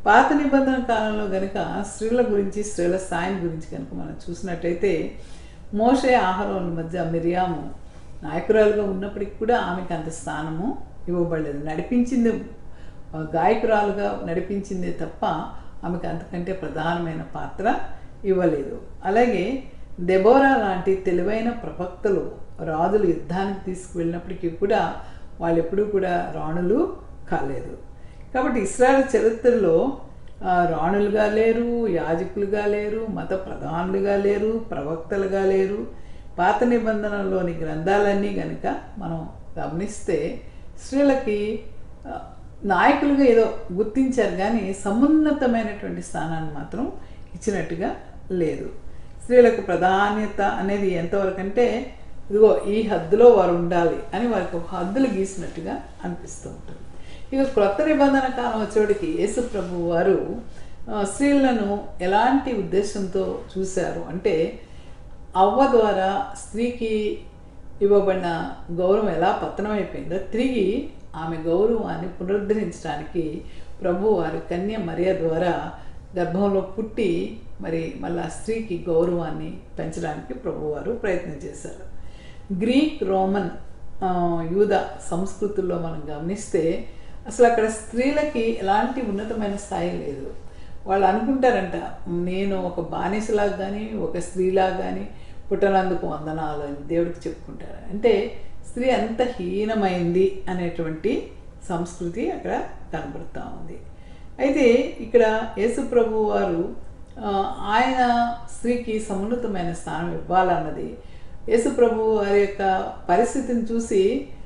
పాత నిబంధన కాలంలో గనుక స్త్రీల గురించి స్త్రీల స్థాయిని గురించి కనుక మనం చూసినట్టయితే మోషే ఆహారం మధ్య మిరియాము నాయకురాలుగా ఉన్నప్పటికీ కూడా ఆమెకు అంత స్థానము ఇవ్వబడలేదు నడిపించింది ఆ, గాయకురాలుగా నడిపించిందే తప్ప ఆమెకు అంతకంటే ప్రధానమైన పాత్ర ఇవ్వలేదు అలాగే దెబోరా లాంటి తెలివైన ప్రవక్తలు రాజులు యుద్ధానికి తీసుకువెళ్ళినప్పటికీ కూడా వాళ్ళు ఎప్పుడూ కూడా రాణులు కాలేదు కాబట్టి ఇస్రాయల్ చరిత్రలో ఆ, రాణులుగా లేరు యాజకులుగా లేరు మత ప్రధానులుగా లేరు ప్రవక్తలుగా లేరు పాత నిబంధనలోని గ్రంథాలన్నీ గనుక మనం గమనిస్తే స్త్రీలకి ఆ, నాయకులుగా ఏదో గుర్తించారు కానీ సమున్నతమైనటువంటి స్థానాన్ని మాత్రం ఇచ్చినట్టుగా లేదు స్త్రీలకు ప్రాధాన్యత అనేది ఎంతవరకు అంటే ఇదిగో ఈ హద్దులో వారు ఉండాలి అని వారికి ఒక హద్దులు గీసినట్టుగా అనిపిస్తూ ఉంటుంది ఇక క్రొత్త నిబంధన కాలం వచ్చేటికి యేసు ప్రభు వారు ఆ, స్త్రీలను ఎలాంటి ఉద్దేశంతో చూశారు అంటే అవ్వ ద్వారా స్త్రీకి ఇవ్వబడిన గౌరవం ఎలా పతనమైపోయిందో తిరిగి ఆమె గౌరవాన్ని పునరుద్ధరించడానికి ప్రభు వారి కన్య మరియ ద్వారా గర్భంలో పుట్టి మరి మళ్ళా స్త్రీకి గౌరవాన్ని పెంచడానికి ప్రభువారు ప్రయత్నం చేశారు గ్రీక్ రోమన్ ఆ, యూద సంస్కృతుల్లో మనం గమనిస్తే అసలు అక్కడ స్త్రీలకి ఎలాంటి ఉన్నతమైన స్థాయి లేదు వాళ్ళు అనుకుంటారంట నేను ఒక బానిసలాగా కానీ ఒక స్త్రీలాగా కానీ పుట్టనందుకు వందనాలు అని దేవుడికి చెప్పుకుంటారు అంటే స్త్రీ అంత హీనమైంది అనేటువంటి సంస్కృతి అక్కడ కనబడుతూ ఉంది అయితే ఇక్కడ యేసు ప్రభు వారు ఆ, ఆయన స్త్రీకి సమున్నతమైన స్థానం ఇవ్వాలన్నది యేసు ప్రభు వారి యొక్క పరిస్థితిని చూసి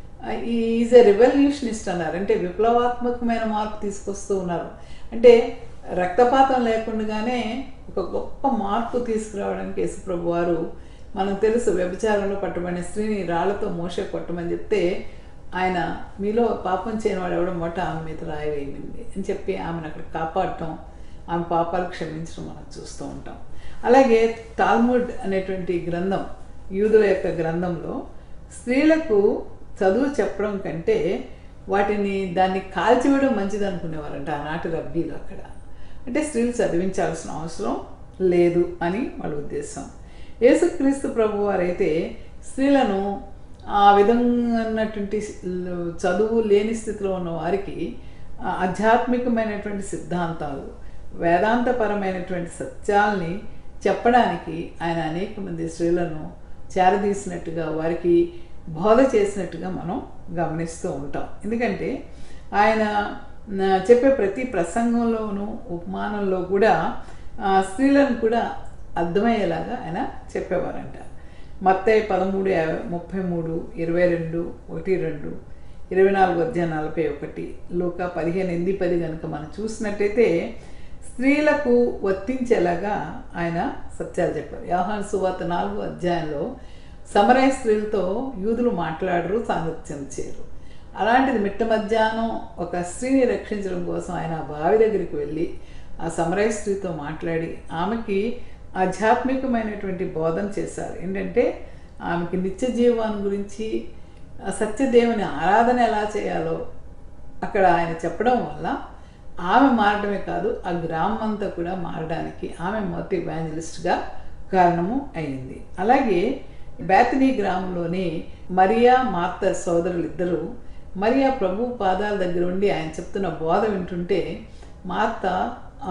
ఈజ్ ఎ రెవల్యూషనిస్ట్ అన్నారు అంటే విప్లవాత్మకమైన మార్పు తీసుకొస్తూ ఉన్నారు అంటే రక్తపాతం లేకుండానే ఒక గొప్ప మార్పు తీసుకురావడానికి యేసు ప్రభు వారు మనకు తెలుసు వ్యభిచారంలో పట్టబడిన స్త్రీని రాళ్లతో మోసే కొట్టమని చెప్తే ఆయన మీలో పాపం చేయని వాడు ఎవడం మొట్ట ఆమె మీద రాయి వేయమంది అని చెప్పి ఆమెను అక్కడ కాపాడటం ఆమె పాపాలు క్షమించడం మనం చూస్తూ ఉంటాం అలాగే టాల్ముడ్ అనేటువంటి గ్రంథం యూదుల యొక్క గ్రంథంలో స్త్రీలకు చదువు చెప్పడం కంటే వాటిని దాన్ని కాల్చివేయడం మంచిది అనుకునేవారంట ఆనాటి రబ్బీలు అక్కడ అంటే స్త్రీలు చదివించాల్సిన అవసరం లేదు అని వాళ్ళ ఉద్దేశం యేసుక్రీస్తు ప్రభు వారైతే స్త్రీలను ఆ విధంగా ఉన్నటువంటి చదువు లేని స్థితిలో ఉన్న వారికి ఆ ఆధ్యాత్మికమైనటువంటి సిద్ధాంతాలు వేదాంతపరమైనటువంటి సత్యాల్ని చెప్పడానికి ఆయన అనేక మంది స్త్రీలను చేరదీసినట్టుగా వారికి బోధ చేసినట్టుగా మనం గమనిస్తూ ఉంటాం ఎందుకంటే ఆయన ఆ, చెప్పే ప్రతి ప్రసంగంలోనూ ఉపమానంలో కూడా ఆ, స్త్రీలను కూడా అర్థమయ్యేలాగా ఆయన చెప్పేవారంట మత్తయి పదమూడు యాభై ముప్పై మూడు ఇరవై రెండు ఒకటి రెండు ఇరవై నాలుగు అధ్యాయం నలభై ఒకటి లోక పదిహేను ఎనిమిది పది కనుక మనం చూసినట్టయితే స్త్రీలకు వర్తించేలాగా ఆయన సత్యాలు చెప్పారు వ్యవహార సువార్త నాలుగు అధ్యాయంలో సమరయ స్త్రీలతో యూదులు మాట్లాడరు సాంగత్యం చేయరు అలాంటిది మిట్ట మధ్యాహ్నం ఒక స్త్రీని రక్షించడం కోసం ఆయన ఆ బావి దగ్గరికి వెళ్ళి ఆ సమరయ స్త్రీతో మాట్లాడి ఆమెకి ఆధ్యాత్మికమైనటువంటి బోధన చేశారు ఏంటంటే ఆమెకి నిత్య జీవాన్ని గురించి ఆ సత్యదేవుని ఆరాధన ఎలా చేయాలో అక్కడ ఆయన చెప్పడం వల్ల ఆమె మారడమే కాదు ఆ గ్రామం అంతా కూడా మారడానికి ఆమె మొదటి ఇవాంజలిస్ట్గా కారణము అయింది అలాగే బేతనీ గ్రామంలోని మరియా మార్త సోదరులు ఇద్దరు మరియా ప్రభు పాదాల దగ్గర ఉండి ఆయన చెప్తున్న బోధ వింటుంటే మార్త ఆ,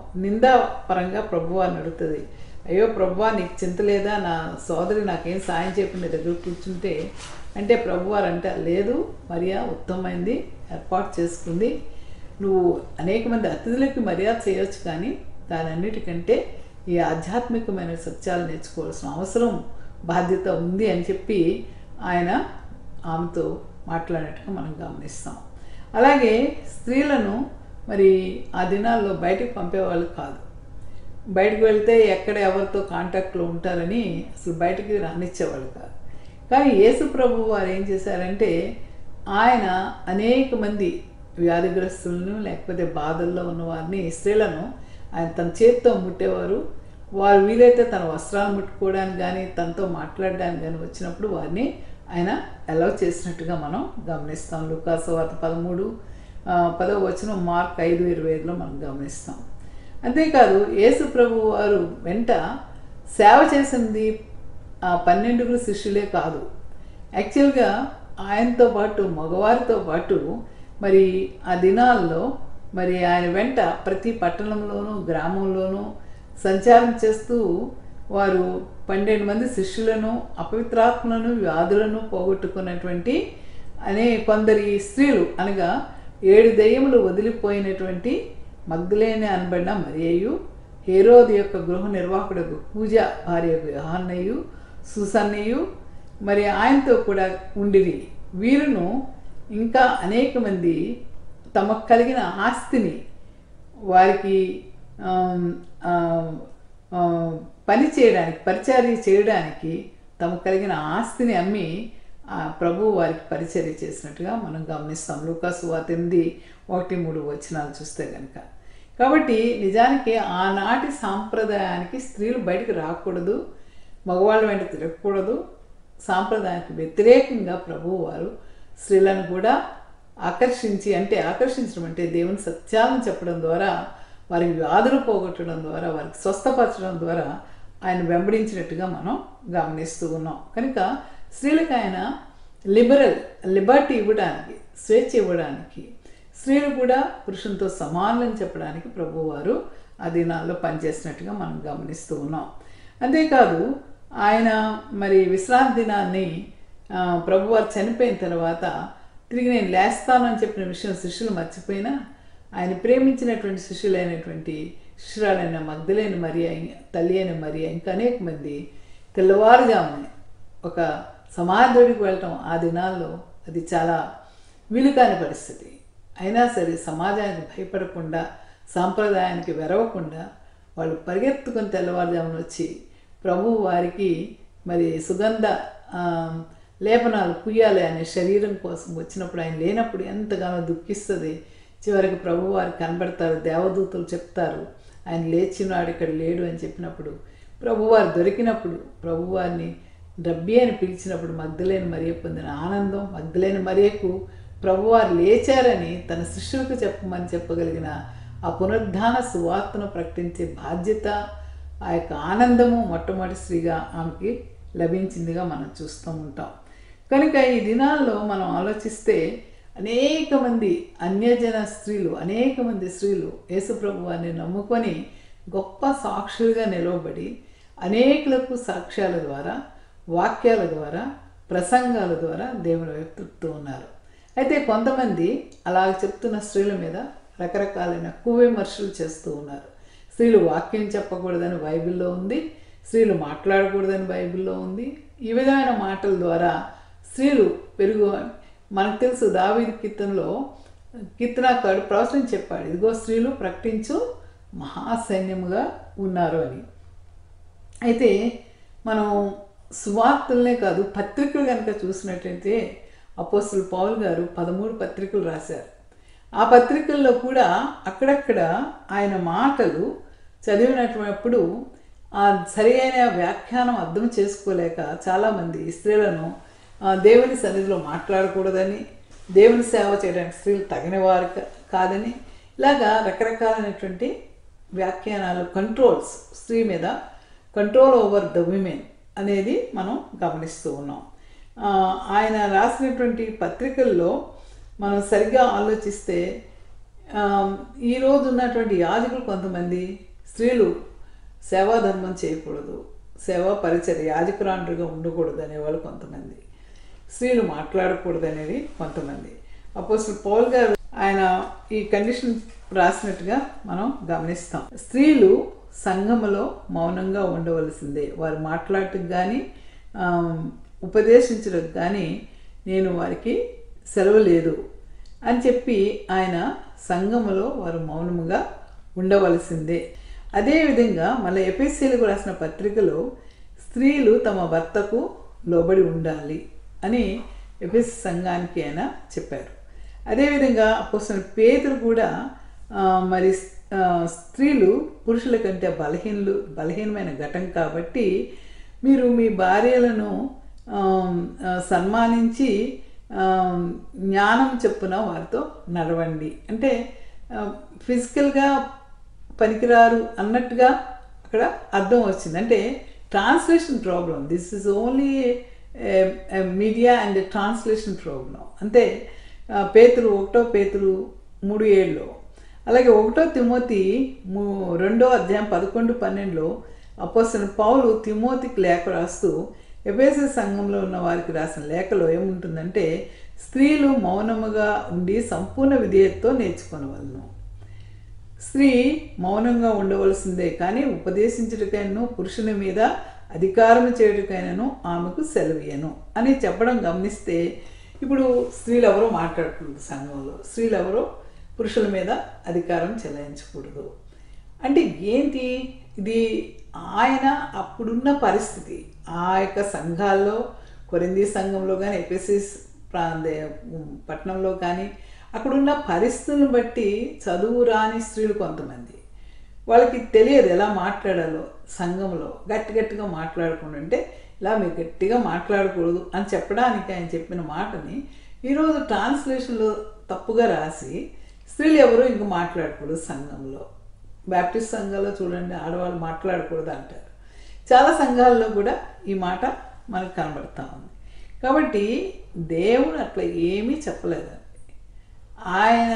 నిందాపరంగా ప్రభువాన్ని అడుగుతుంది అయ్యో ప్రభువా నీకు చింత లేదా నా సోదరి నాకేం సాయం చేయకుండా దగ్గర కూర్చుంటే అంటే ప్రభువారు అంటే లేదు మరియా ఉత్తమమైంది ఏర్పాటు చేసుకుంది నువ్వు అనేక మంది అతిథులకి మర్యాద చేయొచ్చు కానీ దాని అన్నిటికంటే ఈ ఆధ్యాత్మికమైన సత్యాలు నేర్చుకోవాల్సిన అవసరం బాధ్యత ఉంది అని చెప్పి ఆయన ఆమెతో మాట్లాడినట్టుగా మనం గమనిస్తాం అలాగే స్త్రీలను మరి ఆ దినాల్లో బయటకు పంపేవాళ్ళు కాదు బయటకు వెళ్తే ఎక్కడ ఎవరితో కాంటాక్ట్లో ఉంటారని అసలు బయటికి రానిచ్చేవాళ్ళు కాదు కానీ యేసు ప్రభు వారు ఏం చేశారంటే ఆయన అనేక మంది వ్యాధిగ్రస్తులను లేకపోతే బాధల్లో ఉన్న వారిని స్త్రీలను ఆయన తన చేతితో ముట్టేవారు వారు వీలైతే తన వస్త్రాలు ముట్టుకోవడానికి కానీ తనతో మాట్లాడడానికి కానీ వచ్చినప్పుడు వారిని ఆయన అలౌ చేసినట్టుగా మనం గమనిస్తాం లుకాసు వార్త పదమూడు ఆ, పదవ వచనం మార్క్ ఐదు ఇరవై ఐదులో మనం గమనిస్తాం అంతేకాదు యేసు ప్రభు వారు వెంట సేవ చేసింది ఆ పన్నెండుగురు శిష్యులే కాదు యాక్చువల్గా ఆయనతో పాటు మగవారితో పాటు మరి ఆ దినాల్లో మరి ఆయన వెంట ప్రతి పట్టణంలోనూ గ్రామంలోనూ సంచారం చేస్తూ వారు పన్నెండు మంది శిష్యులను అపవిత్రాత్మలను వ్యాధులను పోగొట్టుకున్నటువంటి అనే కొందరి స్త్రీలు అనగా ఏడు దయ్యములు వదిలిపోయినటువంటి మగ్ధులేని అనబడిన మరియయు హేరోది యొక్క గృహ నిర్వాహకుడు పూజ భార్య యోహాన్నయు సుసన్నయు మరి ఆయనతో కూడా ఉండిరి వీరును ఇంకా అనేక మంది తమకు కలిగిన ఆస్తిని వారికి ఆమ్, ఆ, ఆ, పని చేయడానికి పరిచర్య చేయడానికి తమకు కలిగిన ఆస్తిని అమ్మి ఆ ప్రభు వారికి పరిచర్య చేసినట్టుగా మనం గమనిస్తాం లూకాసు వార్త ఎనిమిది ఒకటి మూడు వచనాలు చూస్తే కనుక కాబట్టి నిజానికి ఆనాటి సాంప్రదాయానికి స్త్రీలు బయటకు రాకూడదు మగవాళ్ళ వెంట తిరగకూడదు సాంప్రదాయానికి వ్యతిరేకంగా ప్రభువు వారు స్త్రీలను కూడా ఆకర్షించి అంటే ఆకర్షించడం అంటే దేవుని సత్యాలను చెప్పడం ద్వారా వారికి వ్యాధులు పోగొట్టడం ద్వారా వారికి స్వస్థపరచడం ద్వారా ఆయన వెంబడించినట్టుగా మనం గమనిస్తూ ఉన్నాం కనుక స్త్రీలకు ఆయన లిబరల్ లిబర్టీ ఇవ్వడానికి స్వేచ్ఛ ఇవ్వడానికి స్త్రీలు కూడా పురుషులతో సమానులని చెప్పడానికి ప్రభువారు ఆ దినాల్లో పనిచేసినట్టుగా మనం గమనిస్తూ ఉన్నాం అంతేకాదు ఆయన మరి విశ్రాంతి దినాన్ని ఆ, ప్రభువారు చనిపోయిన తర్వాత తిరిగి నేను లేస్తానని చెప్పిన విషయం శిష్యులు మర్చిపోయినా ఆయన ప్రేమించినటువంటి శిష్యులైనటువంటి శిష్యురాలైన మగ్ధులైన మరియ తల్లి అయిన మరియ ఇంకా అనేక మంది తెల్లవారుజామునే ఒక సమాధుడికి వెళ్ళటం ఆ దినాల్లో అది చాలా వీలుకాని పరిస్థితి అయినా సరే సమాజానికి భయపడకుండా సాంప్రదాయానికి వెరవకుండా వాళ్ళు పరిగెత్తుకొని తెల్లవారుజామున వచ్చి ప్రభు వారికి మరి సుగంధ ఆ, లేపనాలు పుయ్యాలి అనే శరీరం కోసం వచ్చినప్పుడు ఆయన లేనప్పుడు ఎంతగానో దుఃఖిస్తుంది చివరికి ప్రభు వారు కనబడతారు దేవదూతలు చెప్తారు ఆయన లేచినాడు ఇక్కడ లేడు అని చెప్పినప్పుడు ప్రభువారు దొరికినప్పుడు ప్రభువారిని రబ్బీ అని పిలిచినప్పుడు మగ్ధలేని మరియ పొందిన ఆనందం మగ్ధలేని మరియకు ప్రభువారు లేచారని తన శిష్యులకు చెప్పమని చెప్పగలిగిన ఆ పునరుద్ధాన సువార్తను ప్రకటించే బాధ్యత ఆ యొక్క ఆనందము మొట్టమొదటి స్త్రీగా ఆమెకి లభించిందిగా మనం చూస్తూ ఉంటాం కనుక ఈ దినాల్లో మనం ఆలోచిస్తే అనేక మంది అన్యజన స్త్రీలు అనేక మంది స్త్రీలు యేసుప్రభు వారిని నమ్ముకొని గొప్ప సాక్షులుగా నిలవబడి అనేకులకు సాక్ష్యాల ద్వారా వాక్యాల ద్వారా ప్రసంగాల ద్వారా దేవుని వైపు తిప్పుతూ ఉన్నారు అయితే కొంతమంది అలా చెప్తున్న స్త్రీల మీద రకరకాలైన కువిమర్శలు చేస్తూ ఉన్నారు స్త్రీలు వాక్యం చెప్పకూడదని బైబిల్లో ఉంది స్త్రీలు మాట్లాడకూడదని బైబిల్లో ఉంది ఈ విధమైన మాటల ద్వారా స్త్రీలు పెరుగు మనకు తెలుసు దావీదు కీర్తనలో కీర్తనాకాడు ప్రవచనం చెప్పాడు ఇదిగో స్త్రీలు ప్రకటించు మహాసైన్యముగా ఉన్నారు అని అయితే మనం సువార్తలనే కాదు పత్రికలు కనుక చూసినట్టయితే అపోస్తుల పౌల్ గారు పదమూడు పత్రికలు రాశారు ఆ పత్రికల్లో కూడా అక్కడక్కడ ఆయన మాటలు చదివినప్పుడు ఆ సరి అయిన వ్యాఖ్యానం అర్థం చేసుకోలేక చాలామంది స్త్రీలను ఆ, దేవుని సన్నిధిలో మాట్లాడకూడదని దేవుని సేవ చేయడానికి స్త్రీలు తగిన వారు కా- కాదని ఇలాగా రకరకాలైనటువంటి వ్యాఖ్యానాలు కంట్రోల్స్ స్త్రీ మీద కంట్రోల్ ఓవర్ ద విమెన్ అనేది మనం గమనిస్తూ ఉన్నాం ఆ, ఆయన రాసినటువంటి పత్రికల్లో మనం సరిగ్గా ఆలోచిస్తే ఆ, ఈ రోజు ఉన్నటువంటి యాజకులు కొంతమంది స్త్రీలు సేవాధర్మం చేయకూడదు సేవా పరిచర్య యాజకురాండ్రుగా ఉండకూడదు అనేవాళ్ళు కొంతమంది స్త్రీలు మాట్లాడకూడదు అనేది కొంతమంది అపోజిట్ పౌల్ గారు ఆయన ఈ కండిషన్ రాసినట్టుగా మనం గమనిస్తాం స్త్రీలు సంఘములో మౌనంగా ఉండవలసిందే వారు మాట్లాడటం కానీ ఉపదేశించడం కానీ నేను వారికి సెలవు లేదు అని చెప్పి ఆయన సంఘములో వారు మౌనముగా ఉండవలసిందే అదేవిధంగా మళ్ళీ ఎపిఎస్సీలకు రాసిన పత్రికలో స్త్రీలు తమ భర్తకు లోబడి ఉండాలి అని ఎపిఎస్ సంఘానికి ఆయన చెప్పారు అదేవిధంగా అపోసిన పేదలు కూడా ఆ, మరి ఆ, స్త్రీలు పురుషుల కంటే బలహీనలు బలహీనమైన ఘటం కాబట్టి మీరు మీ భార్యలను ఆ, ఆ, సన్మానించి ఆ, జ్ఞానం చెప్పున వారితో నడవండి అంటే ఫిజికల్గా పనికిరారు అన్నట్టుగా అక్కడ అర్థం వచ్చింది అంటే translation problem this is only media and translation problem అంటే ఆ, పేతురు ఒకటో పేతురు మూడు ఏళ్ళు అలాగే ఒకటో తిమోతి మూ రెండో అధ్యాయం పదకొండు పన్నెండులో అపోసిన పౌలు తిమోతికి లేఖ రాస్తూ ఎఫేసీ సంఘంలో ఉన్న వారికి రాసిన లేఖలో ఏముంటుందంటే స్త్రీలు మౌనముగా ఉండి సంపూర్ణ విధేయతతో నేర్చుకొనవలను స్త్రీ మౌనంగా ఉండవలసిందే కానీ ఉపదేశించుటకైనను పురుషుని మీద అధికారం చేయుటకైనను ఆమెకు సెలవీయను అని చెప్పడం గమనిస్తే ఇప్పుడు స్త్రీలు ఎవరో మాట్లాడకూడదు సంఘంలో స్త్రీలు ఎవరో పురుషుల మీద అధికారం చెలాయించకూడదు అంటే ఏంటి ఇది ఆయన అప్పుడున్న పరిస్థితి ఆ యొక్క సంఘాల్లో కొరింది సంఘంలో కానీ ఎపిసిస్ ప్రాంత పట్టణంలో కానీ అక్కడున్న పరిస్థితులను బట్టి చదువు రాని స్త్రీలు కొంతమంది వాళ్ళకి తెలియదు ఎలా మాట్లాడాలో సంఘంలో గట్టి గట్టిగా మాట్లాడకుండా అంటే ఇలా మీరు గట్టిగా మాట్లాడకూడదు అని చెప్పడానికి ఆయన చెప్పిన మాటని ఈరోజు ట్రాన్స్లేషన్లో తప్పుగా రాసి స్త్రీలు ఎవరు ఇంక మాట్లాడకూడదు సంఘంలో బ్యాప్టిస్ట్ సంఘాల్లో చూడండి ఆడవాళ్ళు మాట్లాడకూడదు అంటారు చాలా సంఘాల్లో కూడా ఈ మాట మనకు కనబడతా ఉంది కాబట్టి దేవుడు అట్లా ఏమీ చెప్పలేదండి ఆయన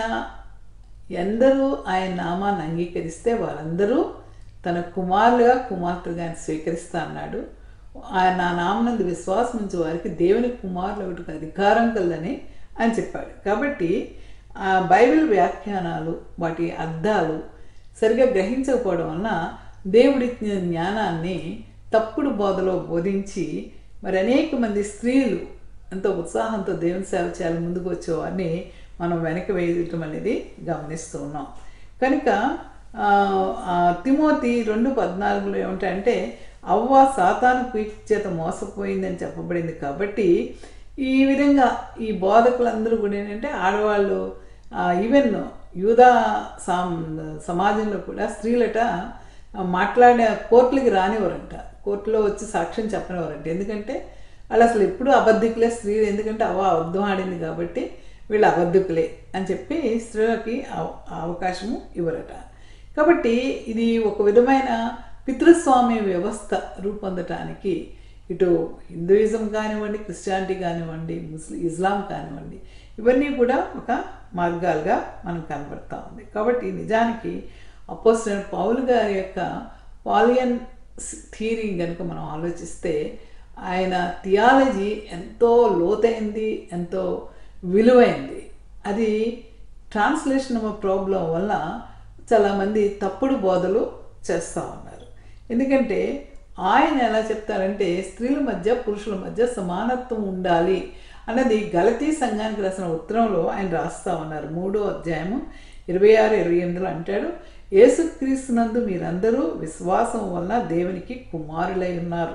ఎందరూ ఆయన నామాన్ని అంగీకరిస్తే వారందరూ తన కుమారులుగా కుమార్తెగా ఆయన స్వీకరిస్తా అన్నాడు ఆయన నా నామనందు విశ్వాసం ఉంచే వారికి దేవుని కుమారులు ఒకటికి అధికారం కలదని అని చెప్పాడు కాబట్టి ఆ బైబిల్ వ్యాఖ్యానాలు వాటి అర్థాలు సరిగా గ్రహించకపోవడం వలన దేవుడిచ్చిన జ్ఞానాన్ని తప్పుడు బోధలో బోధించి మరి అనేక మంది స్త్రీలు ఎంతో ఉత్సాహంతో దేవుని సేవ చేయాలని ముందుకు వచ్చేవారిని మనం వెనక్కి వేయటం అనేది గమనిస్తూ ఉన్నాం కనుక ఆ, ఆ, తిమోతి రెండు పద్నాలుగులో ఏమిటంటే అవ్వ సాతాను పీక్ చేత మోసపోయిందని చెప్పబడింది కాబట్టి ఈ విధంగా ఈ బోధకులందరూ కూడా ఏంటంటే ఆడవాళ్ళు ఈవెన్ యూదా సాం సమాజంలో కూడా స్త్రీలట ఆ, మాట్లాడే కోర్టులకి రానివ్వరంట కోర్టులో వచ్చి సాక్ష్యం చెప్పనివ్వరంట ఎందుకంటే వాళ్ళు అసలు ఎప్పుడు అబద్ధికులే స్త్రీలు ఎందుకంటే అవ్వ అబద్ధం ఆడింది కాబట్టి వీళ్ళు అబద్ధికులే అని చెప్పి స్త్రీలకి అవ- అవకాశము ఇవ్వరట కాబట్టి ఇది ఒక విధమైన పితృస్వామ్య వ్యవస్థ రూపొందటానికి ఇటు హిందూయిజం కానివ్వండి క్రిస్టియానిటీ కానివ్వండి ముస్లిం ఇస్లాం కానివ్వండి ఇవన్నీ కూడా ఒక మార్గాలుగా మనకు కనబడతా ఉంది కాబట్టి నిజానికి అపోజిట్ పౌల్ గారి యొక్క పాలియన్ థియరీ కనుక మనం ఆలోచిస్తే ఆయన థియాలజీ ఎంతో లోతైంది ఎంతో విలువైంది అది ట్రాన్స్లేషన్ ప్రాబ్లం వల్ల చాలామంది తప్పుడు బోధలు చేస్తూ ఉన్నారు ఎందుకంటే ఆయన ఎలా చెప్తారంటే స్త్రీల మధ్య పురుషుల మధ్య సమానత్వం ఉండాలి అన్నది గలతీ సంఘానికి రాసిన ఉత్తరంలో ఆయన రాస్తా ఉన్నారు మూడో అధ్యాయము ఇరవై ఆరు ఇరవై ఎనిమిదిలో అంటాడు యేసుక్రీస్తునందు మీరందరూ విశ్వాసం వలన దేవునికి కుమారులై ఉన్నారు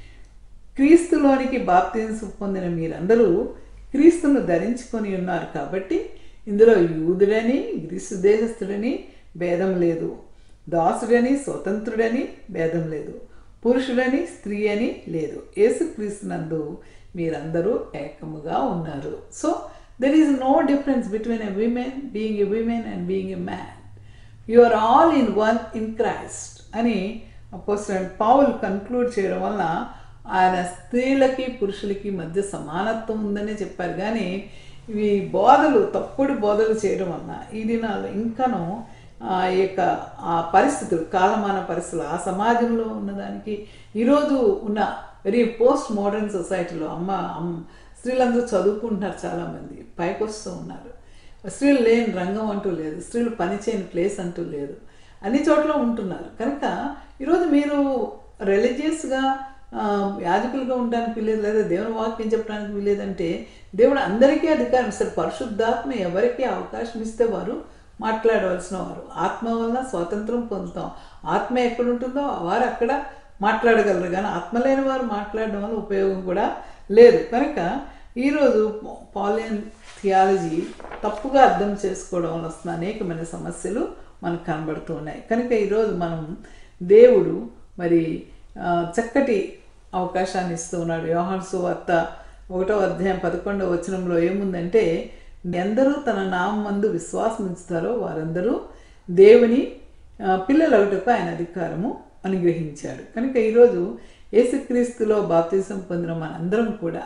క్రీస్తులోనికి బాప్తిజం పొందిన మీరందరూ క్రీస్తును ధరించుకొని ఉన్నారు కాబట్టి ఇందులో యూదుడని గ్రీసు దేశస్థుడని భేదం లేదు దాసుడని స్వతంత్రుడని భేదం లేదు పురుషుడని స్త్రీ అని లేదు యేసుక్రీస్తునందు మీరందరూ ఏకముగా ఉన్నారు so there is no difference between a women being a women and being a man you are all in one in Christ అని అపోస్టల్ పౌల్ కన్క్లూడ్ చేయడం వలన ఆయన స్త్రీలకి పురుషులకి మధ్య సమానత్వం ఉందనే చెప్పారు కానీ ఇవి బోధలు తప్పుడు బోధలు చేయడం వలన ఈ దినాల్లో ఇంకనూ ఆ యొక్క ఆ పరిస్థితులు కాలమాన పరిస్థితులు ఆ సమాజంలో ఉన్నదానికి ఈరోజు ఉన్న వెరీ పోస్ట్ మోడర్న్ సొసైటీలో అమ్మ అమ్మ స్త్రీలందరూ చదువుకుంటున్నారు చాలామంది పైకి వస్తూ ఉన్నారు స్త్రీలు లేని రంగం అంటూ లేదు స్త్రీలు పనిచేయని ప్లేస్ అంటూ లేదు అన్ని చోట్ల ఉంటున్నారు కనుక ఈరోజు మీరు రిలీజియస్గా యాజకులుగా ఉండడానికి వీలేదు లేదా దేవుని వాక్యం చెప్పడానికి వీలేదంటే దేవుడు అందరికీ అధికారం ఇస్తారు పరిశుద్ధాత్మ ఎవరికి అవకాశం ఇస్తే వారు మాట్లాడవలసిన వారు ఆత్మ వలన స్వాతంత్రం పొందుతాం ఆత్మ ఎక్కడ ఉంటుందో వారు అక్కడ మాట్లాడగలరు కానీ ఆత్మ లేని వారు మాట్లాడడం వల్ల ఉపయోగం కూడా లేదు కనుక ఈరోజు పాలియన్ థియాలజీ తప్పుగా అర్థం చేసుకోవడం వల్ల వస్తున్న అనేకమైన సమస్యలు మనకు కనబడుతూ ఉన్నాయి కనుక ఈరోజు మనం దేవుడు మరి ఆ, చక్కటి అవకాశాన్ని ఇస్తూ ఉన్నాడు యోహాన్ సువార్త ఒకటో అధ్యాయం పదకొండవ వచనంలో ఏముందంటే ఎందరూ తన నామందు విశ్వాసం ఉంచుతారో వారందరూ దేవుని ఆ, పిల్లలగుటకు ఆయన అధికారము అనుగ్రహించాడు కనుక ఈరోజు యేసుక్రీస్తులో బాప్తిజం పొందిన మనందరం కూడా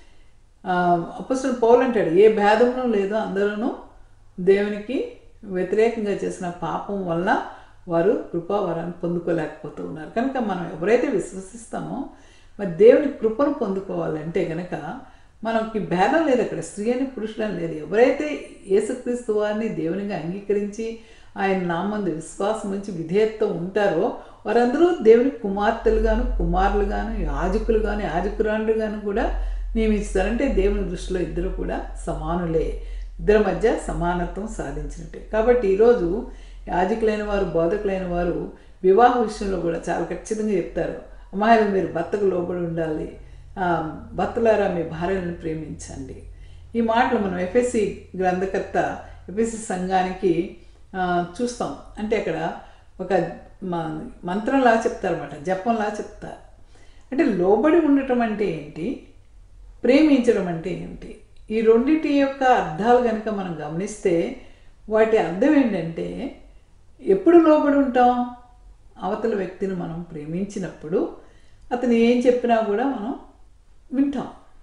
అపస్తుడు పౌలు అంటాడు ఏ భేదమును లేదో అందరూ దేవునికి వ్యతిరేకంగా చేసిన పాపం వల్ల వారు కృపావరాన్ని పొందుకోలేకపోతూ ఉన్నారు కనుక మనం ఎవరైతే విశ్వసిస్తామో మరి దేవుని కృపను పొందుకోవాలంటే కనుక మనకి భేదం లేదు అక్కడ స్త్రీ అని పురుషులని లేదు ఎవరైతే యేసుక్రీస్తు వారిని దేవునిగా అంగీకరించి ఆయన నామందు విశ్వాసం ఉంచి విధేయతతో ఉంటారో వారందరూ దేవుని కుమార్తెలుగాను కుమారులుగాను యాజకులుగాను యాజకురాండ్రుగాను కూడా నియమిస్తారంటే దేవుని దృష్టిలో ఇద్దరు కూడా సమానులే ఇద్దరి మధ్య సమానత్వం సాధించినట్టే కాబట్టి ఈరోజు యాజకులైన వారు బోధకులైన వారు వివాహ విషయంలో కూడా చాలా ఖచ్చితంగా చెప్తారు అమ్మాయిలు మీరు భర్తకు లోబడి ఉండాలి ఆ, భర్తలారా మీ భార్యలను ప్రేమించండి ఈ మాటలు మనం ఎఫ్ఎస్సి గ్రంథకర్త ఎఫ్ఎస్సి సంఘానికి ఆ, చూస్తాం అంటే అక్కడ ఒక మ- మంత్రంలా చెప్తారన్నమాట జపంలా చెప్తారు అంటే లోబడి ఉండటం అంటే ఏంటి ప్రేమించడం అంటే ఏంటి ఈ రెండిటి యొక్క అర్థాలు కనుక మనం గమనిస్తే వాటి అర్థం ఏంటంటే ఎప్పుడు లోబడి ఉంటాం అవతల వ్యక్తిని మనం ప్రేమించినప్పుడు అతను ఏం చెప్పినా కూడా మనం వింటాం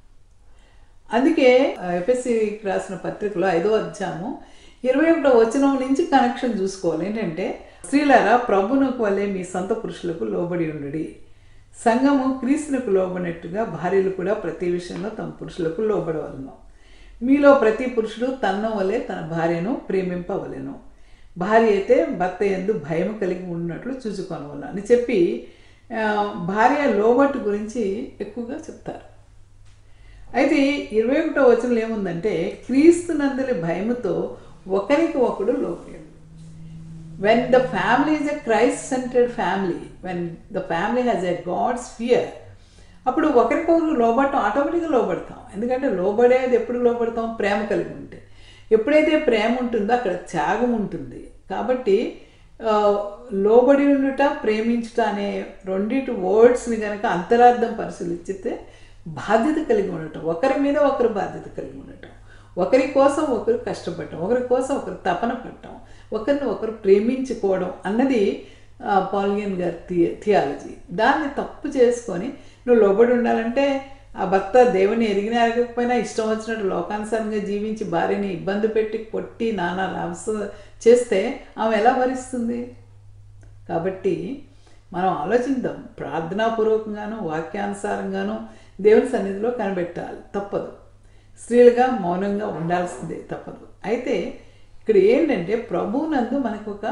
అందుకే ఎఫ్ఎస్సికి రాసిన పత్రికలో ఐదో అధ్యాయము ఇరవై ఒకటో వచనం నుంచి కనెక్షన్ చూసుకోవాలి ఏంటంటే స్త్రీలారా ప్రభునకు వల్లే మీ సొంత పురుషులకు లోబడి ఉండుడి సంఘము క్రీస్తునకు లోబడినట్టుగా భార్యలు కూడా ప్రతి విషయంలో తమ పురుషులకు లోబడవలను మీలో ప్రతి పురుషుడు తన వలె తన భార్యను ప్రేమింపవలెను భార్య అయితే భర్త ఎందు భయం కలిగి ఉన్నట్లు చూసుకోనవలను అని చెప్పి ఆ, భార్య లోబట్టు గురించి ఎక్కువగా చెప్తారు అయితే ఇరవై ఒకటో వచనంలో ఏముందంటే క్రీస్తు నందలి భయముతో ఒకరికి ఒకడు లోబడి when the family is a Christ centered family, when the family has a God's fear, అప్పుడు ఒకరికొకరు లోబడటం ఆటోమేటిక్గా లోబడతాం ఎందుకంటే లోబడేది ఎప్పుడు లోబడతాం ప్రేమ కలిగి ఉంటే ఎప్పుడైతే ప్రేమ ఉంటుందో అక్కడ త్యాగం ఉంటుంది కాబట్టి ఆ, లోబడి ఉండుట ప్రేమించుట అనే రెండింటి వర్డ్స్ని కనుక అంతరార్థం పరిశీలించితే బాధ్యత కలిగి ఉండటం ఒకరి మీద ఒకరు బాధ్యత కలిగి ఉండటం ఒకరి కోసం ఒకరు కష్టపడటం ఒకరి కోసం ఒకరు తపన పడటం ఒకరిని ఒకరు ప్రేమించుకోవడం అన్నది ఆ, పాల్గియన్ గారి థియ థియాలజీ దాన్ని తప్పు చేసుకొని నువ్వు లోబడి ఉండాలంటే ఆ భర్త దేవుని ఎరిగినా ఎరగకపోయినా ఇష్టం వచ్చినట్టు లోకానుసారంగా జీవించి భార్యని ఇబ్బంది పెట్టి కొట్టి నానా రావస చేస్తే ఆమె ఎలా భరిస్తుంది కాబట్టి మనం ఆలోచిద్దాం ప్రార్థనాపూర్వకంగాను వాక్యానుసారంగాను దేవుని సన్నిధిలో కనిపెట్టాలి తప్పదు స్త్రీలుగా మౌనంగా ఉండాల్సిందే తప్పదు అయితే ఇక్కడ ఏంటంటే ప్రభువునందు మనకు ఒక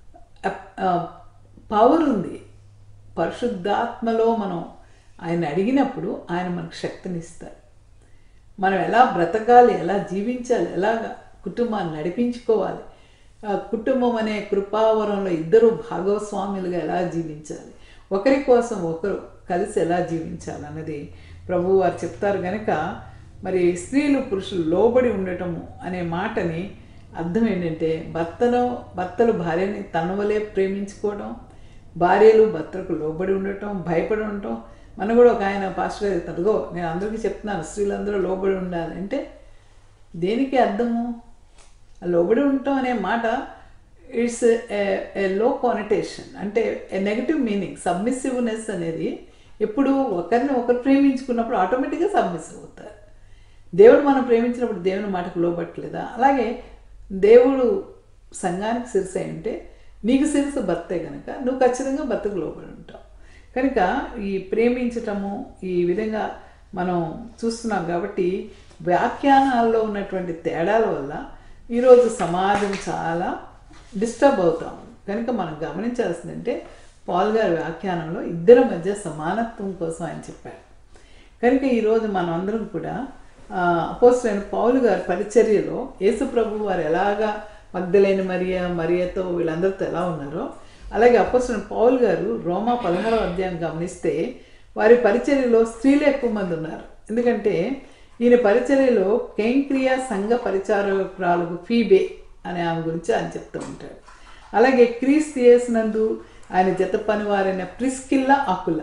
పవర్ ఉంది పరిశుద్ధాత్మలో మనం ఆయన అడిగినప్పుడు ఆయన మనకు శక్తినిస్తారు మనం ఎలా బ్రతకాలి ఎలా జీవించాలి ఎలా కుటుంబాన్ని నడిపించుకోవాలి ఆ కుటుంబం అనే కృపావరంలో ఇద్దరు భాగస్వాములుగా ఎలా జీవించాలి ఒకరి కోసం ఒకరు కలిసి ఎలా జీవించాలి అన్నది ప్రభు వారు చెప్తారు కనుక మరి స్త్రీలు పురుషులు లోబడి ఉండటము అనే మాటని అర్థం ఏంటంటే భర్తను భర్తలు భార్యని తన వలే ప్రేమించుకోవడం భార్యలు భర్తలకు లోబడి ఉండటం భయపడి ఉండటం మన కూడా ఒక ఆయన పాస్టర్ గారు చెప్తాడు నేను అందరికీ చెప్తున్నాను స్త్రీలందరూ లోబడి ఉండాలి అంటే దేనికి అర్థము ఆ లోబడి ఉండటం అనే మాట ఇట్స్ ఏ లో కానిటేషన్ అంటే ఏ నెగటివ్ మీనింగ్ సబ్మిసివ్నెస్ అనేది ఎప్పుడు ఒకరిని ఒకరు ప్రేమించుకున్నప్పుడు ఆటోమేటిక్గా సబ్మిసివ్ అవుతారు దేవుడు మనం ప్రేమించినప్పుడు దేవుని మాటకు లోబట్టలేదా అలాగే దేవుడు సంఘానికి శిరస అయి ఉంటే నీకు శిరస భర్తే కనుక నువ్వు ఖచ్చితంగా భర్తకు లోబడి ఉంటావు కనుక ఈ ప్రేమించటము ఈ విధంగా మనం చూస్తున్నాం కాబట్టి వ్యాఖ్యానాల్లో ఉన్నటువంటి తేడాల వల్ల ఈరోజు సమాజం చాలా డిస్టర్బ్ అవుతాం కనుక మనం గమనించాల్సిందంటే పాల్ గారి వ్యాఖ్యానంలో ఇద్దరి మధ్య సమానత్వం కోసం ఆయన చెప్పారు కనుక ఈరోజు మనం అందరం కూడా అపోజిట్ పౌలు గారి పరిచర్యలో యేసు ప్రభు వారు ఎలాగా మగ్ధలేని మరియ మరియతో వీళ్ళందరితో ఎలా ఉన్నారో అలాగే అపోజిట్ పౌల్ గారు రోమా పదహారో అధ్యాయం గమనిస్తే వారి పరిచర్యలో స్త్రీలు ఎక్కువ మంది ఉన్నారు ఎందుకంటే ఈయన పరిచర్యలో కేంక్రియా సంఘ పరిచారకురాలకు ఫీబే అనే ఆమె గురించి ఆయన చెప్తూ ఉంటాడు అలాగే క్రీస్తు యేసునందు ఆయన జత పనివారైన ప్రిస్కిల్లా అకుల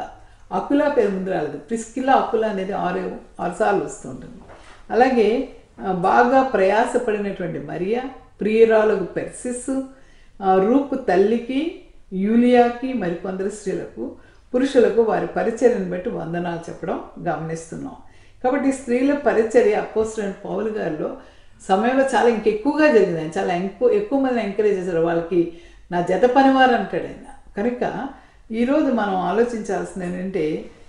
అకులా పేరు ముందు రాలేదు ప్రిస్కిల్లా అకులా అనేది ఆరు ఆరు సార్లు వస్తుంటుంది అలాగే ఆ, బాగా ప్రయాసపడినటువంటి మరియా ప్రియురాలకు పెర్సిస్ ఆ, రూపు తల్లికి యూలియాకి మరికొందరు స్త్రీలకు పురుషులకు వారి పరిచర్యను బట్టి వందనాలు చెప్పడం గమనిస్తున్నాం కాబట్టి స్త్రీల పరిచర్య అపోస్టైన పౌలు గారిలో సమయంలో చాలా ఇంకెక్కువగా జరిగింది ఆయన చాలా ఎక్కువ ఎక్కువ మందిని ఎంకరేజ్ చేశారు వాళ్ళకి నా జత పనివారు అంటాడు ఆయన కనుక ఈరోజు మనం ఆలోచించాల్సింది ఏంటంటే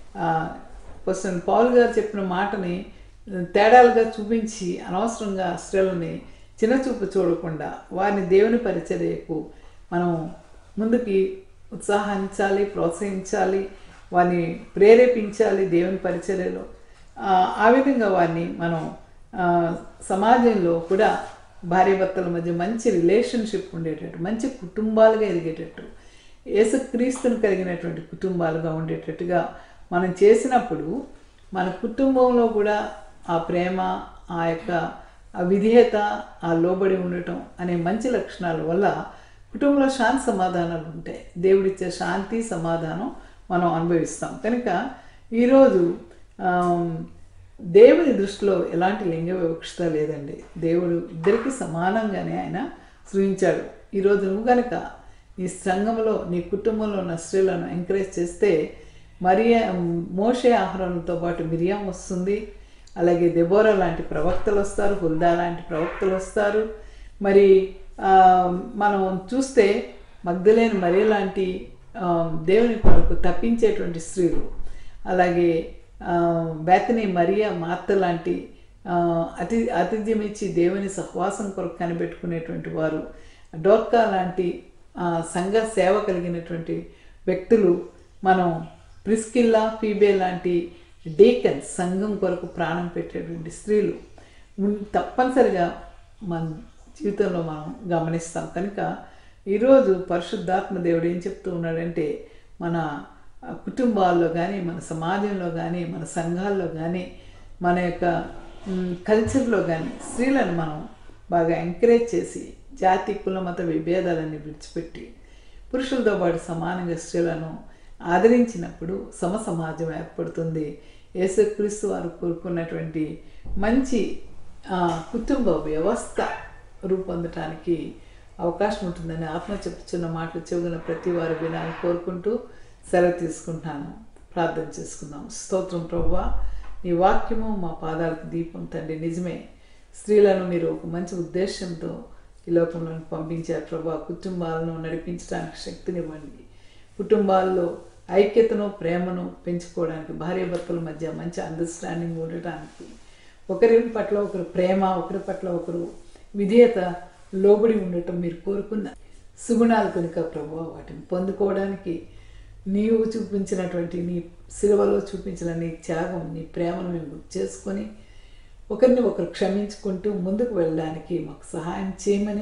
క్వశ్చన్ పౌల్ గారు చెప్పిన మాటని తేడాలుగా చూపించి అనవసరంగా స్త్రీలని చిన్నచూపు చూడకుండా వారిని దేవుని పరిచర్యకు మనం ముందుకి ఉత్సాహించాలి ప్రోత్సహించాలి వారిని ప్రేరేపించాలి దేవుని పరిచర్యలో ఆ, ఆ విధంగా వారిని మనం ఆ, సమాజంలో కూడా భార్యాభర్తల మధ్య మంచి రిలేషన్షిప్ ఉండేటట్టు మంచి కుటుంబాలుగా ఎదిగేటట్టు యేసుక్రీస్తుని కలిగినటువంటి కుటుంబాలుగా ఉండేటట్టుగా మనం చేసినప్పుడు మన కుటుంబంలో కూడా ఆ ప్రేమ ఆ యొక్క ఆ విధేయత ఆ లోబడి ఉండటం అనే మంచి లక్షణాల వల్ల కుటుంబంలో శాంతి సమాధానాలు ఉంటాయి దేవుడిచ్చే శాంతి సమాధానం మనం అనుభవిస్తాం కనుక ఈరోజు ఆమ్, దేవుని దృష్టిలో ఎలాంటి లింగ వివక్షత లేదండి దేవుడు ఇద్దరికి సమానంగానే ఆయన సృజించాడు ఈరోజు నువ్వు కనుక నీ సంఘంలో నీ కుటుంబంలో ఉన్న స్త్రీలను ఎంకరేజ్ చేస్తే మరియా మోషే ఆహారంతో పాటు మిరియాం వస్తుంది అలాగే దెబోరా లాంటి ప్రవక్తలు వస్తారు హుల్దా లాంటి ప్రవక్తలు వస్తారు మరి ఆ, మనం చూస్తే మగ్ధలేని మరి లాంటి ఆ, దేవుని కొరకు తప్పించేటువంటి స్త్రీలు అలాగే ఆ, బేతని మరియా మార్త లాంటి ఆ, అతి ఆతిథ్యం ఇచ్చి దేవుని సహవాసం కొరకు కనిపెట్టుకునేటువంటి వారు డోర్కా లాంటి ఆ, సంఘ సేవ కలిగినటువంటి వ్యక్తులు మనం ప్రిస్కిల్లా ఫీబే లాంటి డేకన్ సంఘం కొరకు ప్రాణం పెట్టేటువంటి స్త్రీలు ఉన్- తప్పనిసరిగా మన జీవితంలో మనం గమనిస్తాం కనుక ఈరోజు పరిశుద్ధాత్మ దేవుడు ఏం చెప్తూ ఉన్నాడంటే మన ఆ, కుటుంబాల్లో కానీ మన సమాజంలో కానీ మన సంఘాల్లో కానీ మన యొక్క మ్, కల్చర్లో కానీ స్త్రీలను మనం బాగా ఎంకరేజ్ చేసి జాతి కుల మత విభేదాలన్నీ విడిచిపెట్టి పురుషులతో పాటు సమానంగా స్త్రీలను ఆదరించినప్పుడు సమ సమాజం ఏర్పడుతుంది యేసుక్రీస్తు వారు కోరుకున్నటువంటి మంచి ఆ, కుటుంబ వ్యవస్థ రూపొందటానికి అవకాశం ఉంటుందని ఆత్మ చెప్తున్న మాటలు చెవుగిన ప్రతి వారు వినాలని కోరుకుంటూ సెలవు తీసుకుంటాను ప్రార్థన చేసుకుందాం స్తోత్రం ప్రభువా నీ వాక్యము మా పాదాలకు దీపం తండ్రి నిజమే స్త్రీలను మీరు ఒక మంచి ఉద్దేశంతో ఈ లోకంలోకి పంపించారు ప్రభా కుటుంబాలను నడిపించడానికి శక్తినివ్వండి కుటుంబాల్లో ఐక్యతను ప్రేమను పెంచుకోవడానికి భార్యాభర్తల మధ్య మంచి అండర్స్టాండింగ్ ఉండటానికి ఒకరి పట్ల ఒకరు ప్రేమ ఒకరి పట్ల ఒకరు విధేయత లోబడి ఉండటం మీరు కోరుకున్న సుగుణాలు కనుక ప్రభు వాటిని పొందుకోవడానికి నీవు చూపించినటువంటి నీ సిలువలో చూపించిన నీ త్యాగం నీ ప్రేమను మేము గుర్తు చేసుకొని ఒకరిని ఒకరు క్షమించుకుంటూ ముందుకు వెళ్ళడానికి మాకు సహాయం చేయమని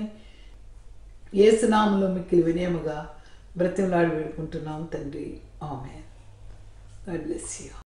ఏసునామంలో మిక్కిలి వినయముగా బ్రతిమలాడి వేడుకుంటున్నాం తండ్రి ఆమె గాడ్ బ్లెస్ యూ